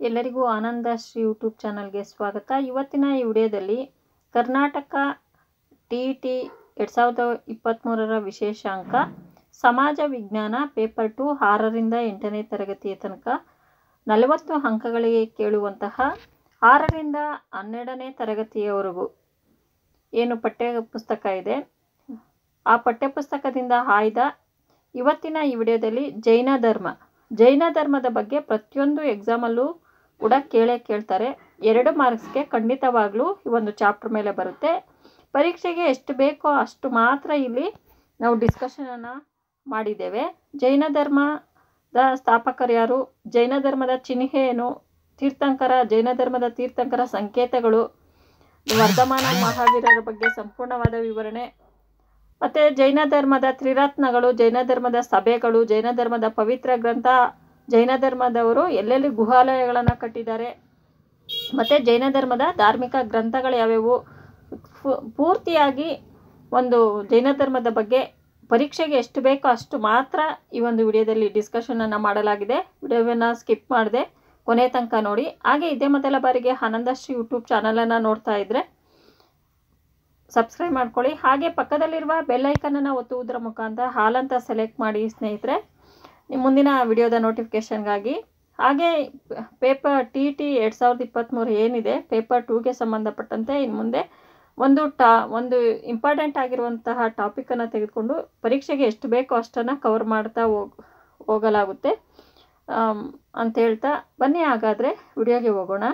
ಎಲ್ಲರಿಗೂ ಆನಂದ ಶ್ರೀ ಯೂಟ್ಯೂಬ್ ಚಾನಲ್ಗೆ ಸ್ವಾಗತ ಇವತ್ತಿನ ಈ ವಿಡಿಯೋದಲ್ಲಿ ಕರ್ನಾಟಕ ಟಿ ಇ ಟಿ ಎರಡು ಸಾವಿರದ ಇಪ್ಪತ್ತ್ಮೂರರ ವಿಶೇಷ ಅಂಕ ಸಮಾಜ ವಿಜ್ಞಾನ ಪೇಪರ್ ಟು ಆರರಿಂದ ಎಂಟನೇ ತರಗತಿಯ ತನಕ ನಲವತ್ತು ಅಂಕಗಳಿಗೆ ಕೇಳುವಂತಹ ಆರರಿಂದ ಹನ್ನೆರಡನೇ ತರಗತಿಯವರೆಗೂ ಏನು ಪಠ್ಯ ಪುಸ್ತಕ ಇದೆ ಆ ಪಠ್ಯಪುಸ್ತಕದಿಂದ ಆಯ್ದ ಇವತ್ತಿನ ಈ ವಿಡಿಯೋದಲ್ಲಿ ಜೈನ ಧರ್ಮ ಜೈನ ಧರ್ಮದ ಬಗ್ಗೆ ಪ್ರತಿಯೊಂದು ಎಕ್ಸಾಮಲ್ಲೂ ಕೂಡ ಕೇಳೇ ಕೇಳ್ತಾರೆ ಎರಡು ಮಾರ್ಕ್ಸ್ಗೆ ಖಂಡಿತವಾಗ್ಲೂ ಈ ಒಂದು ಚಾಪ್ಟರ್ ಮೇಲೆ ಬರುತ್ತೆ ಪರೀಕ್ಷೆಗೆ ಎಷ್ಟು ಬೇಕೋ ಅಷ್ಟು ಮಾತ್ರ ಇಲ್ಲಿ ನಾವು ಡಿಸ್ಕಷನನ್ನು ಮಾಡಿದ್ದೇವೆ ಜೈನ ಧರ್ಮದ ಸ್ಥಾಪಕರು ಯಾರು ಜೈನ ಧರ್ಮದ ಚಿಹ್ನೆ ಏನು ತೀರ್ಥಂಕರ ಜೈನ ಧರ್ಮದ ತೀರ್ಥಂಕರ ಸಂಕೇತಗಳು ವರ್ಧಮಾನ ಮಹಾವೀರರ ಬಗ್ಗೆ ಸಂಪೂರ್ಣವಾದ ವಿವರಣೆ ಮತ್ತು ಜೈನ ಧರ್ಮದ ತ್ರಿರತ್ನಗಳು ಜೈನ ಧರ್ಮದ ಸಭೆಗಳು ಜೈನ ಧರ್ಮದ ಪವಿತ್ರ ಗ್ರಂಥ ಜೈನ ಧರ್ಮದವರು ಎಲ್ಲೆಲ್ಲಿ ಗುಹಾಲಯಗಳನ್ನು ಕಟ್ಟಿದ್ದಾರೆ ಮತ್ತು ಜೈನ ಧರ್ಮದ ಧಾರ್ಮಿಕ ಗ್ರಂಥಗಳು ಯಾವ್ಯಾವು ಫು- ಪೂರ್ತಿಯಾಗಿ ಒಂದು ಜೈನ ಧರ್ಮದ ಬಗ್ಗೆ ಪರೀಕ್ಷೆಗೆ ಎಷ್ಟು ಬೇಕೋ ಅಷ್ಟು ಮಾತ್ರ ಈ ಒಂದು ವಿಡಿಯೋದಲ್ಲಿ ಡಿಸ್ಕಷನನ್ನು ಮಾಡಲಾಗಿದೆ ವಿಡಿಯೋವನ್ನು ಸ್ಕಿಪ್ ಮಾಡಿದೆ ಕೊನೆ ತನಕ ನೋಡಿ ಹಾಗೆ ಇದೇ ಮೊದಲ ಬಾರಿಗೆ ಆನಂದಶ್ರೀ ಯೂಟ್ಯೂಬ್ ಚಾನಲನ್ನು ನೋಡ್ತಾ ಇದ್ದರೆ ಸಬ್ಸ್ಕ್ರೈಬ್ ಮಾಡ್ಕೊಳ್ಳಿ ಹಾಗೆ ಪಕ್ಕದಲ್ಲಿರುವ ಬೆಲ್ಲೈಕನನ್ನು ಒತ್ತುವುದರ ಮುಖಾಂತರ ಹಾಲಂತ ಸೆಲೆಕ್ಟ್ ಮಾಡಿ ಸ್ನೇಹಿತರೆ ನಿಮ್ಮ ಮುಂದಿನ ವಿಡಿಯೋದ ನೋಟಿಫಿಕೇಷನ್ಗಾಗಿ ಹಾಗೆ ಪೇಪರ್ ಟಿ ಟಿ ಎರಡು ಸಾವಿರದ ಇಪ್ಪತ್ತ್ಮೂರು ಏನಿದೆ ಪೇಪರ್ ಟೂಗೆ ಸಂಬಂಧಪಟ್ಟಂತೆ ಇನ್ನು ಮುಂದೆ ಒಂದು ಟಾ ಒಂದು ಇಂಪಾರ್ಟೆಂಟ್ ಆಗಿರುವಂತಹ ಟಾಪಿಕನ್ನು ತೆಗೆದುಕೊಂಡು ಪರೀಕ್ಷೆಗೆ ಎಷ್ಟು ಬೇಕೋ ಅಷ್ಟನ್ನು ಕವರ್ ಮಾಡ್ತಾ ಹೋಗ್ ಹೋಗಲಾಗುತ್ತೆ ಆಮ್, ಅಂತ ಹೇಳ್ತಾ ಬನ್ನಿ ಹಾಗಾದರೆ ವಿಡಿಯೋಗೆ ಹೋಗೋಣ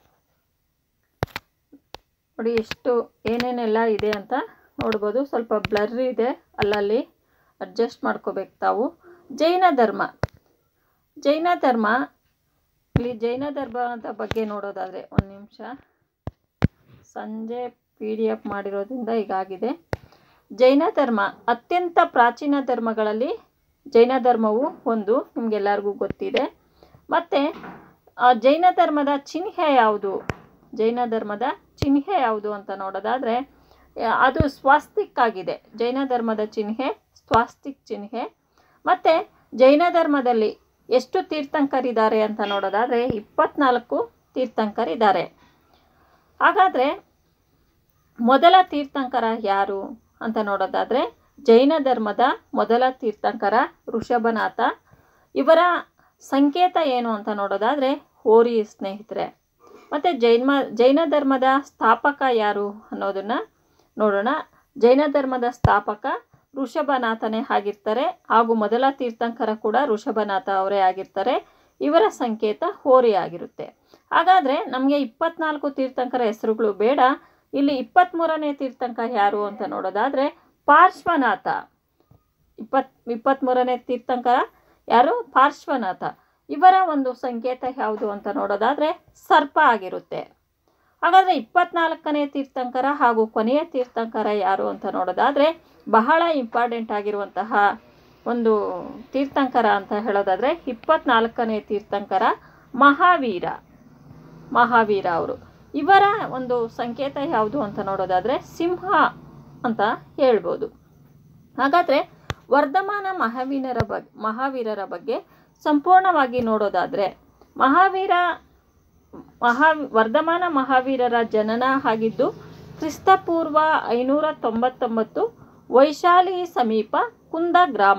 ನೋಡಿ ಎಷ್ಟು ಏನೇನೆಲ್ಲ ಇದೆ ಅಂತ ನೋಡ್ಬೋದು ಸ್ವಲ್ಪ ಬ್ಲರ್ ಇದೆ ಅಲ್ಲಲ್ಲಿ ಅಡ್ಜಸ್ಟ್ ಮಾಡ್ಕೋಬೇಕು ತಾವು ಜೈನ ಧರ್ಮ ಜೈನ ಧರ್ಮ ಇಲ್ಲಿ ಜೈನ ಧರ್ಮದ ಬಗ್ಗೆ ನೋಡೋದಾದರೆ ಒಂದು ನಿಮಿಷ ಸಂಜೆ ಪಿ ಡಿ ಎಫ್ ಮಾಡಿರೋದ್ರಿಂದ ಹೀಗಾಗಿದೆ ಜೈನ ಧರ್ಮ ಅತ್ಯಂತ ಪ್ರಾಚೀನ ಧರ್ಮಗಳಲ್ಲಿ ಜೈನ ಧರ್ಮವು ಒಂದು ನಿಮಗೆಲ್ಲರಿಗೂ ಗೊತ್ತಿದೆ ಮತ್ತು ಆ ಜೈನ ಧರ್ಮದ ಚಿಹ್ನೆ ಯಾವುದು ಜೈನ ಧರ್ಮದ ಚಿಹ್ನೆ ಯಾವುದು ಅಂತ ನೋಡೋದಾದರೆ ಆ, ಅದು ಸ್ವಾಸ್ತಿಕ್ ಆಗಿದೆ ಜೈನ ಧರ್ಮದ ಚಿಹ್ನೆ ಸ್ವಾಸ್ತಿಕ್ ಚಿಹ್ನೆ ಮತ್ತು ಜೈನ ಧರ್ಮದಲ್ಲಿ ಎಷ್ಟು ತೀರ್ಥಂಕರಿದ್ದಾರೆ ಅಂತ ನೋಡೋದಾದರೆ ಇಪ್ಪತ್ನಾಲ್ಕು ತೀರ್ಥಂಕರಿದ್ದಾರೆ ಹಾಗಾದರೆ ಮೊದಲ ತೀರ್ಥಂಕರ ಯಾರು ಅಂತ ನೋಡೋದಾದರೆ ಜೈನ ಧರ್ಮದ ಮೊದಲ ತೀರ್ಥಂಕರ ಋಷಭನಾಥ ಇವರ ಸಂಕೇತ ಏನು ಅಂತ ನೋಡೋದಾದರೆ ಹೋರಿ ಸ್ನೇಹಿತರೆ ಮತ್ತು ಜೈನ ಜೈನ ಧರ್ಮದ ಸ್ಥಾಪಕ ಯಾರು ಅನ್ನೋದನ್ನು ನೋಡೋಣ ಜೈನ ಧರ್ಮದ ಸ್ಥಾಪಕ ಋಷಭನಾಥನೇ ಆಗಿರ್ತಾರೆ ಹಾಗೂ ಮೊದಲ ತೀರ್ಥಂಕರ ಕೂಡ ಋಷಭನಾಥ ಅವರೇ ಆಗಿರ್ತಾರೆ ಇವರ ಸಂಕೇತ ಹೋರಿ ಆಗಿರುತ್ತೆ ಹಾಗಾದರೆ ನಮಗೆ ಇಪ್ಪತ್ನಾಲ್ಕು ತೀರ್ಥಂಕರ ಹೆಸರುಗಳು ಬೇಡ ಇಲ್ಲಿ ಇಪ್ಪತ್ತ್ಮೂರನೇ ತೀರ್ಥಂಕರ ಯಾರು ಅಂತ ನೋಡೋದಾದರೆ ಪಾರ್ಶ್ವನಾಥ ಇಪ್ಪತ್ ಇಪ್ಪತ್ತ್ಮೂರನೇ ತೀರ್ಥಂಕರ ಯಾರು ಪಾರ್ಶ್ವನಾಥ ಇವರ ಒಂದು ಸಂಕೇತ ಯಾವುದು ಅಂತ ನೋಡೋದಾದರೆ ಸರ್ಪ ಆಗಿರುತ್ತೆ ಹಾಗಾದರೆ ಇಪ್ಪತ್ನಾಲ್ಕನೇ ತೀರ್ಥಂಕರ ಹಾಗೂ ಕೊನೆಯ ತೀರ್ಥಂಕರ ಯಾರು ಅಂತ ನೋಡೋದಾದರೆ ಬಹಳ ಇಂಪಾರ್ಟೆಂಟ್ ಆಗಿರುವಂತಹ ಒಂದು ತೀರ್ಥಂಕರ ಅಂತ ಹೇಳೋದಾದರೆ ಇಪ್ಪತ್ನಾಲ್ಕನೇ ತೀರ್ಥಂಕರ ಮಹಾವೀರ ಮಹಾವೀರ ಅವರು ಇವರ ಒಂದು ಸಂಕೇತ ಯಾವುದು ಅಂತ ನೋಡೋದಾದರೆ ಸಿಂಹ ಅಂತ ಹೇಳ್ಬೋದು ಹಾಗಾದರೆ ವರ್ಧಮಾನ ಮಹಾವೀರರ ಬಗ್ಗೆ ಮಹಾವೀರರ ಬಗ್ಗೆ ಸಂಪೂರ್ಣವಾಗಿ ನೋಡೋದಾದರೆ ಮಹಾವೀರ ಮಹಾ ವರ್ಧಮಾನ ಮಹಾವೀರರ ಜನನ ಆಗಿದ್ದು ಕ್ರಿಸ್ತಪೂರ್ವ ಐನೂರ ತೊಂಬತ್ತೊಂಬತ್ತು ವೈಶಾಲಿ ಸಮೀಪ ಕುಂದ ಗ್ರಾಮ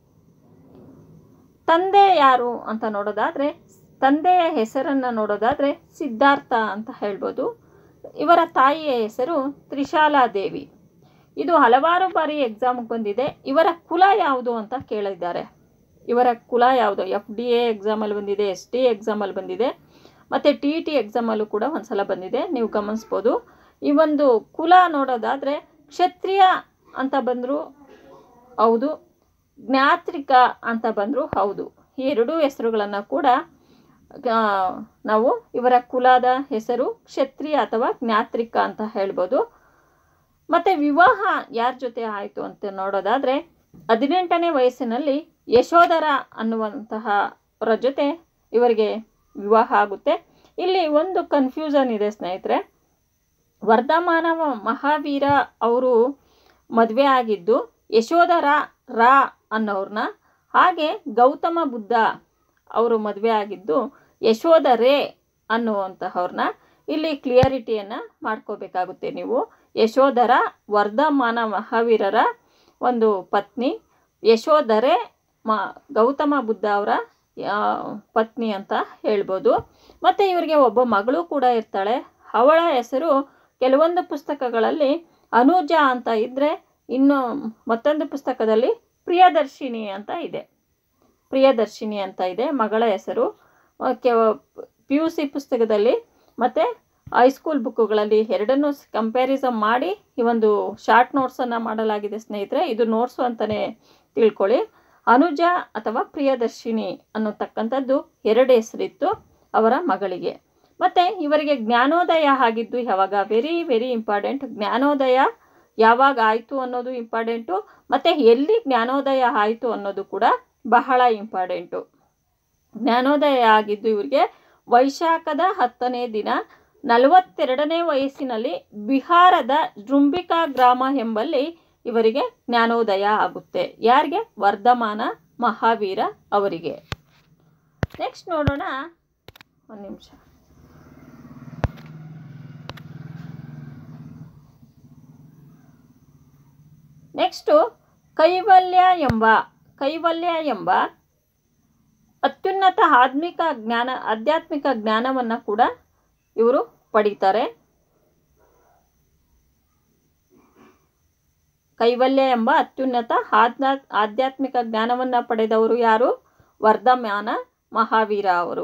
ತಂದೆ ಯಾರು ಅಂತ ನೋಡೋದಾದರೆ ತಂದೆಯ ಹೆಸರನ್ನು ನೋಡೋದಾದರೆ ಸಿದ್ಧಾರ್ಥ ಅಂತ ಹೇಳ್ಬೋದು ಇವರ ತಾಯಿಯ ಹೆಸರು ತ್ರಿಶಾಲಾದೇವಿ ಇದು ಹಲವಾರು ಬಾರಿ ಎಕ್ಸಾಮ್ಗೆ ಬಂದಿದೆ ಇವರ ಕುಲ ಯಾವುದು ಅಂತ ಕೇಳಿದ್ದಾರೆ ಇವರ ಕುಲ ಯಾವುದು ಎಫ್ ಡಿ ಎ ಎಕ್ಸಾಮಲ್ಲಿ ಬಂದಿದೆ ಎಸ್ ಡಿ ಎಕ್ಸಾಮಲ್ಲಿ ಬಂದಿದೆ ಮತ್ತು ಟಿ ಇ ಟಿ ಎಕ್ಸಾಮಲ್ಲೂ ಕೂಡ ಒಂದು ಸಲ ಬಂದಿದೆ ನೀವು ಗಮನಿಸ್ಬೋದು ಈ ಒಂದು ಕುಲ ನೋಡೋದಾದರೆ ಕ್ಷತ್ರಿಯ ಅಂತ ಬಂದರೂ ಹೌದು ಜ್ಞಾತ್ರಿಕ ಅಂತ ಬಂದರೂ ಹೌದು ಈ ಎರಡೂ ಹೆಸರುಗಳನ್ನು ಕೂಡ ಆ, ನಾವು ಇವರ ಕುಲದ ಹೆಸರು ಕ್ಷತ್ರಿಯ ಅಥವಾ ಜ್ಞಾತ್ರಿಕ ಅಂತ ಹೇಳ್ಬೋದು ಮತ್ತು ವಿವಾಹ ಯಾರ ಜೊತೆ ಆಯಿತು ಅಂತ ನೋಡೋದಾದರೆ ಹದಿನೆಂಟನೇ ವಯಸ್ಸಿನಲ್ಲಿ ಯಶೋಧರ ಅನ್ನುವಂತಹ ಅವರ ಜೊತೆ ಇವರಿಗೆ ವಿವಾಹ ಆಗುತ್ತೆ ಇಲ್ಲಿ ಒಂದು ಕನ್ಫ್ಯೂಷನ್ ಇದೆ ಸ್ನೇಹಿತರೆ ವರ್ಧಮಾನ ಮಹಾವೀರ ಅವರು ಮದುವೆ ಆಗಿದ್ದು ಯಶೋಧರ ರಾ ಅನ್ನೋರನ್ನ ಹಾಗೆ ಗೌತಮ ಬುದ್ಧ ಅವರು ಮದುವೆ ಆಗಿದ್ದು ಯಶೋಧರೆ ಅನ್ನುವಂತಹವ್ರನ್ನ ಇಲ್ಲಿ ಕ್ಲಿಯರಿಟಿಯನ್ನು ಮಾಡ್ಕೋಬೇಕಾಗುತ್ತೆ ನೀವು ಯಶೋಧರ ವರ್ಧಮಾನ ಮಹಾವೀರರ ಒಂದು ಪತ್ನಿ ಯಶೋಧರೆ ಮ ಗೌತಮ ಬುದ್ಧ ಅವರ ಆ, ಪತ್ನಿ ಅಂತ ಹೇಳ್ಬೋದು ಮತ್ತು ಇವರಿಗೆ ಒಬ್ಬ ಮಗಳು ಕೂಡ ಇರ್ತಾಳೆ ಅವಳ ಹೆಸರು ಕೆಲವೊಂದು ಪುಸ್ತಕಗಳಲ್ಲಿ ಅನುಜ ಅಂತ ಇದ್ದರೆ ಇನ್ನು ಮತ್ತೊಂದು ಪುಸ್ತಕದಲ್ಲಿ ಪ್ರಿಯದರ್ಶಿನಿ ಅಂತ ಇದೆ ಪ್ರಿಯದರ್ಶಿನಿ ಅಂತ ಇದೆ ಮಗಳ ಹೆಸರು ಪಿ ಯು ಸಿ ಪುಸ್ತಕದಲ್ಲಿ ಮತ್ತು ಹೈಸ್ಕೂಲ್ ಬುಕ್ಕುಗಳಲ್ಲಿ ಎರಡನ್ನೂ ಕಂಪ್ಯಾರಿಸಮ್ ಮಾಡಿ ಈ ಒಂದು ಶಾರ್ಟ್ ನೋಟ್ಸನ್ನು ಮಾಡಲಾಗಿದೆ ಸ್ನೇಹಿತರೆ ಇದು ನೋಟ್ಸು ಅಂತಲೇ ತಿಳ್ಕೊಳ್ಳಿ ಅನುಜ ಅಥವಾ ಪ್ರಿಯದರ್ಶಿನಿ ಅನ್ನೋತಕ್ಕಂಥದ್ದು ಎರಡು ಹೆಸರಿತ್ತು ಅವರ ಮಗಳಿಗೆ ಮತ್ತು ಇವರಿಗೆ ಜ್ಞಾನೋದಯ ಆಗಿದ್ದು ಯಾವಾಗ ವೆರಿ ವೆರಿ ಇಂಪಾರ್ಟೆಂಟ್ ಜ್ಞಾನೋದಯ ಯಾವಾಗ ಆಯಿತು ಅನ್ನೋದು ಇಂಪಾರ್ಟೆಂಟು ಮತ್ತು ಎಲ್ಲಿ ಜ್ಞಾನೋದಯ ಆಯಿತು ಅನ್ನೋದು ಕೂಡ ಬಹಳ ಇಂಪಾರ್ಟೆಂಟು ಜ್ಞಾನೋದಯ ಆಗಿದ್ದು ಇವರಿಗೆ ವೈಶಾಖದ ಹತ್ತನೇ ದಿನ ನಲವತ್ತೆರಡನೇ ವಯಸ್ಸಿನಲ್ಲಿ ಬಿಹಾರದ ಜೃಂಬಿಕಾ ಗ್ರಾಮ ಎಂಬಲ್ಲಿ ಇವರಿಗೆ ಜ್ಞಾನೋದಯ ಆಗುತ್ತೆ ಯಾರಿಗೆ ವರ್ಧಮಾನ ಮಹಾವೀರ ಅವರಿಗೆ ನೆಕ್ಸ್ಟ್ ನೋಡೋಣ ಒಂದು ನಿಮಿಷ ನೆಕ್ಸ್ಟು ಕೈವಲ್ಯ ಎಂಬ ಕೈವಲ್ಯ ಎಂಬ ಅತ್ಯುನ್ನತ ಆಧ್ಮಿಕ ಜ್ಞಾನ ಆಧ್ಯಾತ್ಮಿಕ ಜ್ಞಾನವನ್ನು ಕೂಡ ಇವರು ಪಡೀತಾರೆ ಕೈವಲ್ಯ ಎಂಬ ಅತ್ಯುನ್ನತ ಆಧ್ನಾ ಆಧ್ಯಾತ್ಮಿಕ ಜ್ಞಾನವನ್ನು ಪಡೆದವರು ಯಾರು ವರ್ಧಮಾನ ಮಹಾವೀರ ಅವರು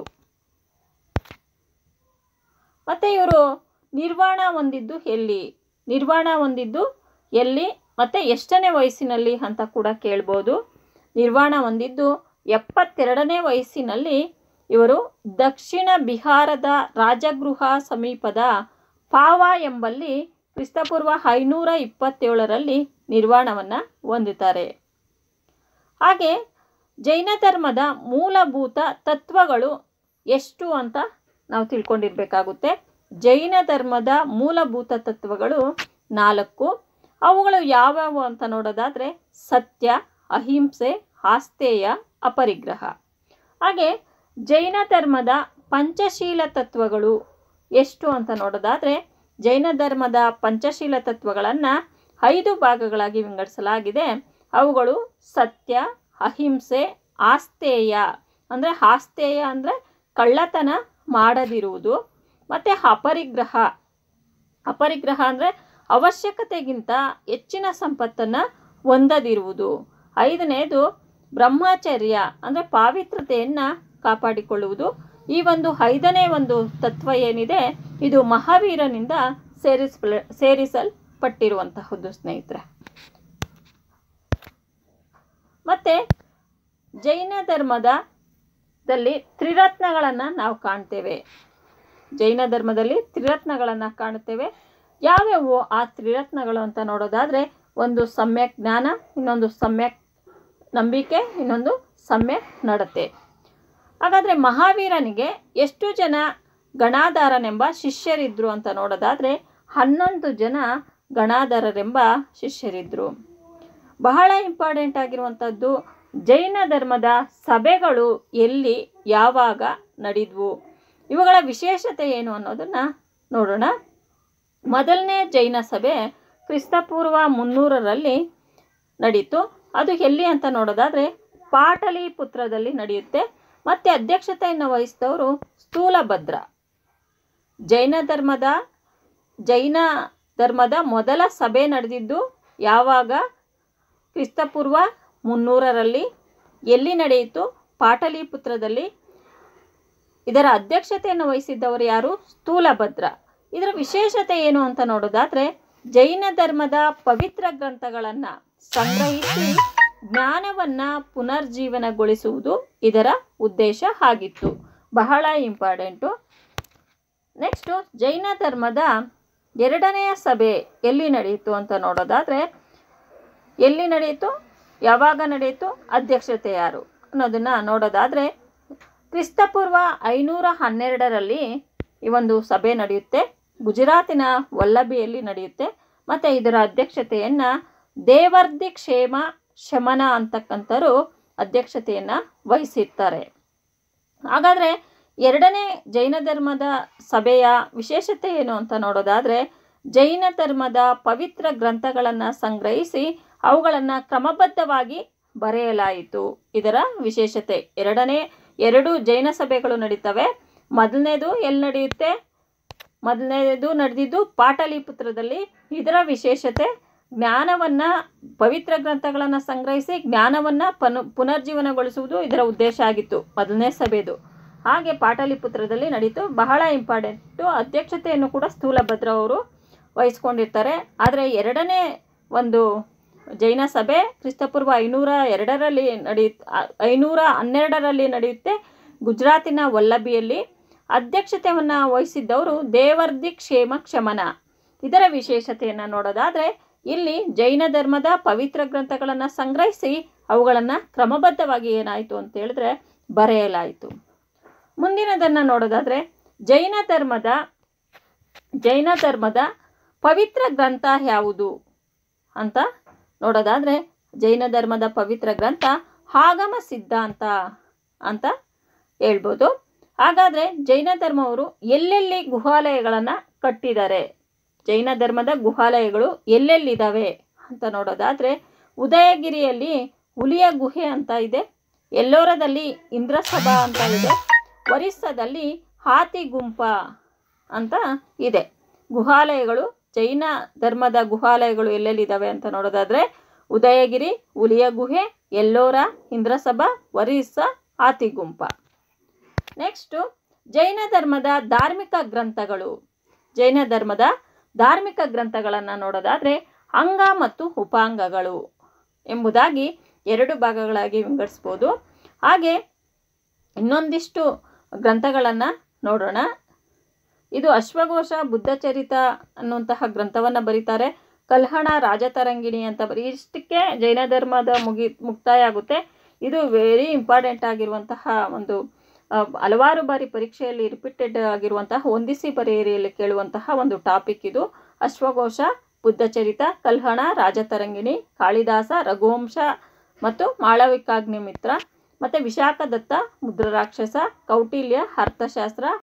ಮತ್ತು ಇವರು ನಿರ್ವಾಣ ಹೊಂದಿದ್ದು ಎಲ್ಲಿ ನಿರ್ವಾಣ ಹೊಂದಿದ್ದು ಎಲ್ಲಿ ಮತ್ತು ಎಷ್ಟನೇ ವಯಸ್ಸಿನಲ್ಲಿ ಅಂತ ಕೂಡ ಕೇಳ್ಬೋದು ನಿರ್ವಾಣ ಹೊಂದಿದ್ದು ಎಪ್ಪತ್ತೆರಡನೇ ವಯಸ್ಸಿನಲ್ಲಿ ಇವರು ದಕ್ಷಿಣ ಬಿಹಾರದ ರಾಜಗೃಹ ಸಮೀಪದ ಪಾವ ಎಂಬಲ್ಲಿ ಕ್ರಿಸ್ತಪೂರ್ವ ಐನೂರ ಇಪ್ಪತ್ತೇಳರಲ್ಲಿ ನಿರ್ವಾಣವನ್ನು ಹೊಂದುತ್ತಾರೆ ಹಾಗೆ ಜೈನ ಧರ್ಮದ ಮೂಲಭೂತ ತತ್ವಗಳು ಎಷ್ಟು ಅಂತ ನಾವು ತಿಳ್ಕೊಂಡಿರ್ಬೇಕಾಗುತ್ತೆ ಜೈನ ಧರ್ಮದ ಮೂಲಭೂತ ತತ್ವಗಳು ನಾಲ್ಕು ಅವುಗಳು ಯಾವ್ಯಾವು ಅಂತ ನೋಡೋದಾದರೆ ಸತ್ಯ ಅಹಿಂಸೆ ಆಸ್ತೇಯ ಅಪರಿಗ್ರಹ ಹಾಗೆ ಜೈನ ಧರ್ಮದ ಪಂಚಶೀಲ ತತ್ವಗಳು ಎಷ್ಟು ಅಂತ ನೋಡೋದಾದರೆ ಜೈನ ಧರ್ಮದ ಪಂಚಶೀಲ ತತ್ವಗಳನ್ನು ಐದು ಭಾಗಗಳಾಗಿ ವಿಂಗಡಿಸಲಾಗಿದೆ ಅವುಗಳು ಸತ್ಯ ಅಹಿಂಸೆ ಆಸ್ತೇಯ ಅಂದರೆ ಆಸ್ತೇಯ ಅಂದರೆ ಕಳ್ಳತನ ಮಾಡದಿರುವುದು ಮತ್ತು ಅಪರಿಗ್ರಹ ಅಪರಿಗ್ರಹ ಅಂದರೆ ಅವಶ್ಯಕತೆಗಿಂತ ಹೆಚ್ಚಿನ ಸಂಪತ್ತನ್ನು ಹೊಂದದಿರುವುದು ಐದನೇದು ಬ್ರಹ್ಮಚರ್ಯ ಅಂದರೆ ಪಾವಿತ್ರತೆಯನ್ನು ಕಾಪಾಡಿಕೊಳ್ಳುವುದು ಈ ಒಂದು ಐದನೇ ಒಂದು ತತ್ವ ಏನಿದೆ ಇದು ಮಹಾವೀರನಿಂದ ಸೇರಿಸ್ ಸೇರಿಸಲ್ಪಟ್ಟಿರುವಂತಹದ್ದು ಸ್ನೇಹಿತರೆ ಮತ್ತು ಜೈನ ಧರ್ಮದ ದಲ್ಲಿ ತ್ರಿರತ್ನಗಳನ್ನು ನಾವು ಕಾಣ್ತೇವೆ ಜೈನ ಧರ್ಮದಲ್ಲಿ ತ್ರಿರತ್ನಗಳನ್ನು ಕಾಣುತ್ತೇವೆ ಯಾವ್ಯಾವು ಆ ತ್ರಿರತ್ನಗಳು ಅಂತ ನೋಡೋದಾದರೆ ಒಂದು ಸಮ್ಯಕ್ ಜ್ಞಾನ ಇನ್ನೊಂದು ಸಮ್ಯಕ್ ನಂಬಿಕೆ ಇನ್ನೊಂದು ಸಮ್ಯಕ್ ನಡತೆ ಹಾಗಾದರೆ ಮಹಾವೀರನಿಗೆ ಎಷ್ಟು ಜನ ಗಣಾಧಾರನೆಂಬ ಶಿಷ್ಯರಿದ್ದರು ಅಂತ ನೋಡೋದಾದರೆ ಹನ್ನೊಂದು ಜನ ಗಣಾಧಾರರೆಂಬ ಶಿಷ್ಯರಿದ್ದರು ಬಹಳ ಇಂಪಾರ್ಟೆಂಟ್ ಆಗಿರುವಂಥದ್ದು ಜೈನ ಧರ್ಮದ ಸಭೆಗಳು ಎಲ್ಲಿ ಯಾವಾಗ ನಡೆದ್ವು ಇವುಗಳ ವಿಶೇಷತೆ ಏನು ಅನ್ನೋದನ್ನು ನೋಡೋಣ ಮೊದಲನೇ ಜೈನ ಸಭೆ ಕ್ರಿಸ್ತಪೂರ್ವ ಮುನ್ನೂರರಲ್ಲಿ ನಡೀತು ಅದು ಎಲ್ಲಿ ಅಂತ ನೋಡೋದಾದರೆ ಪಾಟಲಿಪುತ್ರದಲ್ಲಿ ನಡೆಯುತ್ತೆ ಮತ್ತು ಅಧ್ಯಕ್ಷತೆಯನ್ನು ವಹಿಸಿದವರು ಸ್ಥೂಲಭದ್ರ ಜೈನ ಧರ್ಮದ ಜೈನ ಧರ್ಮದ ಮೊದಲ ಸಭೆ ನಡೆದಿದ್ದು ಯಾವಾಗ ಕ್ರಿಸ್ತಪೂರ್ವ ಮುನ್ನೂರರಲ್ಲಿ ಎಲ್ಲಿ ನಡೆಯಿತು ಪಾಟಲಿಪುತ್ರದಲ್ಲಿ ಇದರ ಅಧ್ಯಕ್ಷತೆಯನ್ನು ವಹಿಸಿದ್ದವರು ಯಾರು ಸ್ಥೂಲಭದ್ರ ಇದರ ವಿಶೇಷತೆ ಏನು ಅಂತ ನೋಡೋದಾದರೆ ಜೈನ ಧರ್ಮದ ಪವಿತ್ರ ಗ್ರಂಥಗಳನ್ನು ಸಂಗ್ರಹಿಸಿ ಜ್ಞಾನವನ್ನು ಪುನರ್ಜೀವನಗೊಳಿಸುವುದು ಇದರ ಉದ್ದೇಶ ಆಗಿತ್ತು ಬಹಳ ಇಂಪಾರ್ಟೆಂಟು ನೆಕ್ಸ್ಟು ಜೈನ ಧರ್ಮದ ಎರಡನೆಯ ಸಭೆ ಎಲ್ಲಿ ನಡೆಯಿತು ಅಂತ ನೋಡೋದಾದರೆ ಎಲ್ಲಿ ನಡೆಯಿತು ಯಾವಾಗ ನಡೆಯಿತು ಅಧ್ಯಕ್ಷತೆ ಯಾರು ಅನ್ನೋದನ್ನು ನೋಡೋದಾದರೆ ಕ್ರಿಸ್ತಪೂರ್ವ ಐನೂರ ಹನ್ನೆರಡರಲ್ಲಿ ಈ ಒಂದು ಸಭೆ ನಡೆಯುತ್ತೆ ಗುಜರಾತಿನ ವಲ್ಲಭಿಯಲ್ಲಿ ನಡೆಯುತ್ತೆ ಮತ್ತು ಇದರ ಅಧ್ಯಕ್ಷತೆಯನ್ನು ದೇವರ್ಧಿ ಕ್ಷೇಮ ಶಮನ ಅಂತಕ್ಕಂಥರು ಅಧ್ಯಕ್ಷತೆಯನ್ನು ವಹಿಸಿರ್ತಾರೆ ಹಾಗಾದರೆ ಎರಡನೇ ಜೈನ ಧರ್ಮದ ಸಭೆಯ ವಿಶೇಷತೆ ಏನು ಅಂತ ನೋಡೋದಾದರೆ ಜೈನ ಧರ್ಮದ ಪವಿತ್ರ ಗ್ರಂಥಗಳನ್ನು ಸಂಗ್ರಹಿಸಿ ಅವುಗಳನ್ನು ಕ್ರಮಬದ್ಧವಾಗಿ ಬರೆಯಲಾಯಿತು ಇದರ ವಿಶೇಷತೆ ಎರಡನೇ ಎರಡು ಜೈನ ಸಭೆಗಳು ನಡೀತವೆ ಮೊದಲನೇದು ಎಲ್ಲಿ ನಡೆಯುತ್ತೆ ಮೊದಲನೇದು ನಡೆದಿದ್ದು ಪಾಟಲಿಪುತ್ರದಲ್ಲಿ ಇದರ ವಿಶೇಷತೆ ಜ್ಞಾನವನ್ನು ಪವಿತ್ರ ಗ್ರಂಥಗಳನ್ನು ಸಂಗ್ರಹಿಸಿ ಜ್ಞಾನವನ್ನು ಪನು ಪುನರ್ಜೀವನಗೊಳಿಸುವುದು ಇದರ ಉದ್ದೇಶ ಆಗಿತ್ತು ಮೊದಲನೇ ಸಭೆದು ಹಾಗೆ ಪಾಟಲಿಪುತ್ರದಲ್ಲಿ ನಡೀತು ಬಹಳ ಇಂಪಾರ್ಟೆಂಟು ಅಧ್ಯಕ್ಷತೆಯನ್ನು ಕೂಡ ಸ್ಥೂಲಭದ್ರ ಅವರು ವಹಿಸ್ಕೊಂಡಿರ್ತಾರೆ ಆದರೆ ಎರಡನೇ ಒಂದು ಜೈನ ಸಭೆ ಕ್ರಿಸ್ತಪೂರ್ವ ಐನೂರ ಎರಡರಲ್ಲಿ ನಡೆಯ ಐನೂರ ಹನ್ನೆರಡರಲ್ಲಿ ನಡೆಯುತ್ತೆ ಗುಜರಾತಿನ ವಲ್ಲಭಿಯಲ್ಲಿ ಅಧ್ಯಕ್ಷತೆಯನ್ನು ವಹಿಸಿದ್ದವರು ದೇವರ್ದಿ ಕ್ಷೇಮ ಕ್ಷಮನ ಇದರ ವಿಶೇಷತೆಯನ್ನು ನೋಡೋದಾದರೆ ಇಲ್ಲಿ ಜೈನ ಧರ್ಮದ ಪವಿತ್ರ ಗ್ರಂಥಗಳನ್ನು ಸಂಗ್ರಹಿಸಿ ಅವುಗಳನ್ನು ಕ್ರಮಬದ್ಧವಾಗಿ ಏನಾಯಿತು ಅಂತ ಹೇಳಿದ್ರೆ ಬರೆಯಲಾಯಿತು ಮುಂದಿನದನ್ನು ನೋಡೋದಾದರೆ ಜೈನ ಧರ್ಮದ ಜೈನ ಧರ್ಮದ ಪವಿತ್ರ ಗ್ರಂಥ ಯಾವುದು ಅಂತ ನೋಡೋದಾದರೆ ಜೈನ ಧರ್ಮದ ಪವಿತ್ರ ಗ್ರಂಥ ಆಗಮ ಸಿದ್ಧಾಂತ ಅಂತ ಹೇಳ್ಬೋದು ಹಾಗಾದರೆ ಜೈನ ಧರ್ಮವರು ಎಲ್ಲೆಲ್ಲಿ ಗುಹಾಲಯಗಳನ್ನು ಕಟ್ಟಿದ್ದಾರೆ ಜೈನ ಧರ್ಮದ ಗುಹಾಲಯಗಳು ಎಲ್ಲೆಲ್ಲಿದ್ದಾವೆ ಅಂತ ನೋಡೋದಾದರೆ ಉದಯಗಿರಿಯಲ್ಲಿ ಹುಲಿಯ ಗುಹೆ ಅಂತ ಇದೆ ಎಲ್ಲೋರದಲ್ಲಿ ಇಂದ್ರಸಭಾ ಅಂತ ಇದೆ ಒರಿಸ್ಸಾದಲ್ಲಿ ಹಾತಿ ಗುಂಪ ಅಂತ ಇದೆ ಗುಹಾಲಯಗಳು ಜೈನ ಧರ್ಮದ ಗುಹಾಲಯಗಳು ಎಲ್ಲೆಲ್ಲಿದ್ದಾವೆ ಅಂತ ನೋಡೋದಾದರೆ ಉದಯಗಿರಿ ಹುಲಿಯ ಗುಹೆ ಎಲ್ಲೋರ ಇಂದ್ರಸಭಾ ಒರಿಸ್ಸಾ ಹಾತಿಗುಂಪ ನೆಕ್ಸ್ಟು ಜೈನ ಧರ್ಮದ ಧಾರ್ಮಿಕ ಗ್ರಂಥಗಳು ಜೈನ ಧರ್ಮದ ಧಾರ್ಮಿಕ ಗ್ರಂಥಗಳನ್ನು ನೋಡೋದಾದರೆ ಅಂಗ ಮತ್ತು ಉಪಾಂಗಗಳು ಎಂಬುದಾಗಿ ಎರಡು ಭಾಗಗಳಾಗಿ ವಿಂಗಡಿಸ್ಬೋದು ಹಾಗೆ ಇನ್ನೊಂದಿಷ್ಟು ಗ್ರಂಥಗಳನ್ನು ನೋಡೋಣ ಇದು ಅಶ್ವಘೋಷ ಬುದ್ಧಚರಿತ ಅನ್ನುವಂತಹ ಗ್ರಂಥವನ್ನು ಬರೀತಾರೆ ಕಲ್ಹಣ ರಾಜತರಂಗಿಣಿ ಅಂತ ಬರೀ ಇಷ್ಟಕ್ಕೆ ಜೈನ ಧರ್ಮದ ಮುಗಿ ಮುಕ್ತಾಯ ಆಗುತ್ತೆ ಇದು ವೆರಿ ಇಂಪಾರ್ಟೆಂಟ್ ಆಗಿರುವಂತಹ ಒಂದು ಆ, ಹಲವಾರು ಬಾರಿ ಪರೀಕ್ಷೆಯಲ್ಲಿ ರಿಪೀಟೆಡ್ ಆಗಿರುವಂತಹ ಹೊಂದಿಸಿ ಬರೆಯರಿಯಲ್ಲಿ ಕೇಳುವಂತಹ ಒಂದು ಟಾಪಿಕ್ ಇದು ಅಶ್ವಘೋಷ ಬುದ್ಧಚರಿತ ಕಲ್ಹಣ ರಾಜತರಂಗಿಣಿ ಕಾಳಿದಾಸ ರಘುವಂಶ ಮತ್ತು ಮಾಳವಿಕಾಗ್ನಿಮಿತ್ರ ಮತ್ತು ವಿಶಾಖದತ್ತ ಮುದ್ರರಾಕ್ಷಸ ಕೌಟಿಲ್ಯ ಅರ್ಥಶಾಸ್ತ್ರ